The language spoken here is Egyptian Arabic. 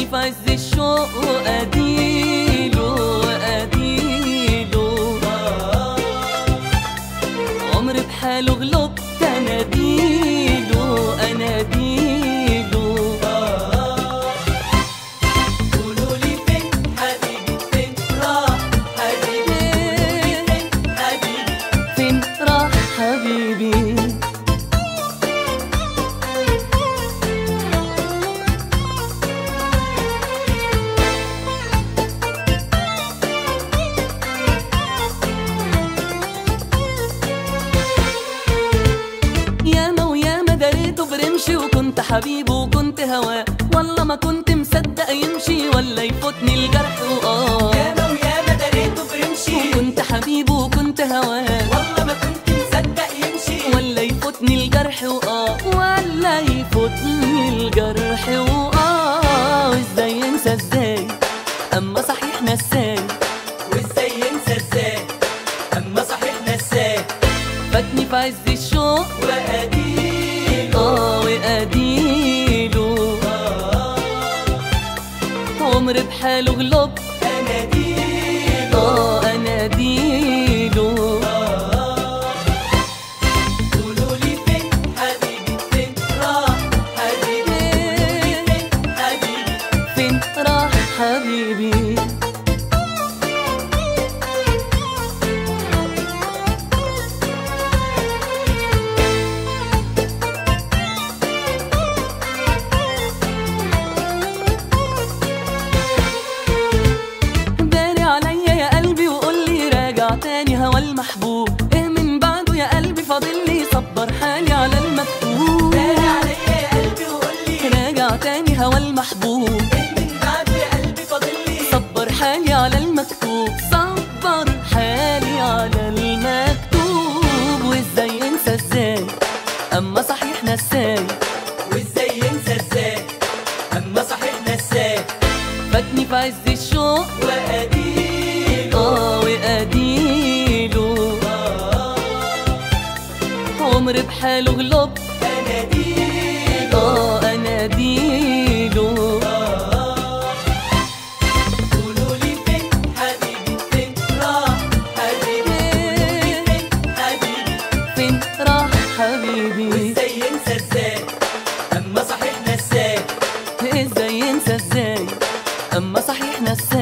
في عز الشوق وأديله وأديله عمري بحاله غلبت أناديله أناديله قولوا لي فين حبيبي فين راح حبيبي فين حبيبي فين راح حبيبي ياما وياما دريته برمشي وكنت حبيبه وكنت هواه والله ما كنت مصدق يمشي ولا يفوتني الجرح وآه ياما وياما دريته برمشي كنت حبيبه وكنت هواه والله ما كنت مصدق يمشي ولا يفوتني الجرح وآه ولا يفوتني الجرح وآه ازاي انسى ازاي اما صحيح نساي وازاي ينسى ازاي اما صحيح نساه فاتني في عز الشوق واديله اه واديله عمري بحاله غلب اناديله اه اناديله قولوا لي فين حبيبي فين راح حبيبي قولوا لي فين حبيبي فين راح حبيبي داري عليا يا قلبي وقول لي راجع تاني هوا المحبوب ايه من بعده يا قلبي فاضل لي صبر حالي على المكتوب داري عليا يا قلبي وقول لي راجع تاني هوا المحبوب ايه من بعده يا قلبي فاضل لي صبر حالي على المكتوب صبر حالي على المكتوب وازاي انسى ازاي اما صحيح نساي وازاي ينسى ازاي اما صحيح نساه فاتني في عز الشوق واديله اه واديله عمري بحاله غلب اناديله اه اناديله قولوا لي فين حبيبي فين راح حبيبي قولوا لي فين حبيبي فين راح حبيبي وازاي ينسى ازاي اما صحيح نساه ازاي ينسى ازاي اما صحيح نساي